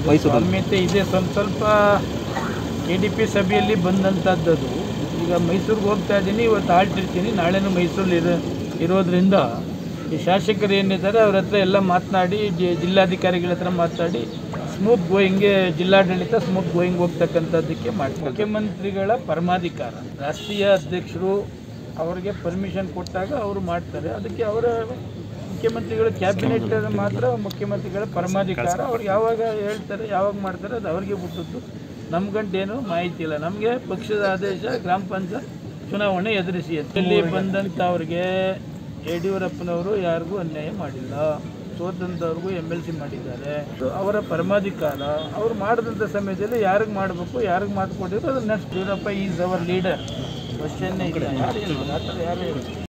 ಮೈಸೂರಲ್ಲಿ ಸಾಮ್ಯತೆ ಇದೆ ಸ್ವಲ್ಪ ಸ್ವಲ್ಪ ಕೆ ಡಿ ಪಿ ಸಭೆಯಲ್ಲಿ ಬಂದಂಥದ್ದು ಅದು. ಈಗ ಮೈಸೂರಿಗೆ ಹೋಗ್ತಾ ಇದ್ದೀನಿ ಇವತ್ತು ಆಳ್ತಿರ್ತೀನಿ ನಾಳೆನೂ ಮೈಸೂರಲ್ಲಿ ಇರೋ ಇರೋದ್ರಿಂದ ಈ ಶಾಸಕರು ಏನಿದ್ದಾರೆ ಅವ್ರ ಹತ್ರ ಎಲ್ಲ ಮಾತನಾಡಿ ಜಿ- ಜಿಲ್ಲಾಧಿಕಾರಿಗಳ ಹತ್ರ ಮಾತನಾಡಿ ಸ್ಮೂತ್ ಗೋಯಿಂಗ್ಗೆ ಜಿಲ್ಲಾಡಳಿತ ಸ್ಮೂತ್ ಗೋಯಿಂಗ್ ಹೋಗ್ತಕ್ಕಂಥದ್ದಕ್ಕೆ ಮಾಡ್ತಾರೆ ಮುಖ್ಯಮಂತ್ರಿಗಳ ಪರಮಾಧಿಕಾರ ರಾಷ್ಟ್ರೀಯ ಅಧ್ಯಕ್ಷರು ಅವರಿಗೆ ಪರ್ಮಿಷನ್ ಕೊಟ್ಟಾಗ ಅವರು ಮಾಡ್ತಾರೆ ಅದಕ್ಕೆ ಅವರ ಮುಖ್ಯಮಂತ್ರಿಗಳು ಕ್ಯಾಬಿನೆಟ್ ಮಾತ್ರ ಮುಖ್ಯಮಂತ್ರಿಗಳ ಪರಮಾಧಿಕಾರ ಅವ್ರು ಯಾವಾಗ ಹೇಳ್ತಾರೆ ಯಾವಾಗ ಮಾಡ್ತಾರೆ ಅದು ಅವ್ರಿಗೆ ಬಿಟ್ಟದ್ದು ನಮ್ಗಂಟೇನು ಮಾಹಿತಿ ಇಲ್ಲ ನಮಗೆ ಪಕ್ಷದ ಆದೇಶ ಗ್ರಾಮ ಪಂಚಾಯತ್ ಚುನಾವಣೆ ಎದುರಿಸಿ ಅಂತ. ಇಲ್ಲಿ ಬಂದಂಥವ್ರಿಗೆ ಯಡಿಯೂರಪ್ಪನವರು ಯಾರಿಗೂ ಅನ್ಯಾಯ ಮಾಡಿಲ್ಲ ಸೋತಂಥವ್ರಿಗೂ ಎಮ್ ಎಲ್ ಸಿ ಮಾಡಿದ್ದಾರೆ ಅದು ಅವರ ಪರಮಾಧಿಕಾರ ಅವ್ರು ಮಾಡಿದಂಥ ಸಮಯದಲ್ಲಿ ಯಾರಿಗೆ ಮಾಡಬೇಕು ಯಾರಿಗೆ ಮಾತು ಕೊಟ್ಟಿದ್ರು ಅದು next Yediyurappa is our leader ಕ್ವಶನ್ನೇ ಇಲ್ಲ ಯಾರು ಹೇಳಿದ್ರು? ಆ ಥರ ಯಾರು ಹೇಳಿದ್ರು?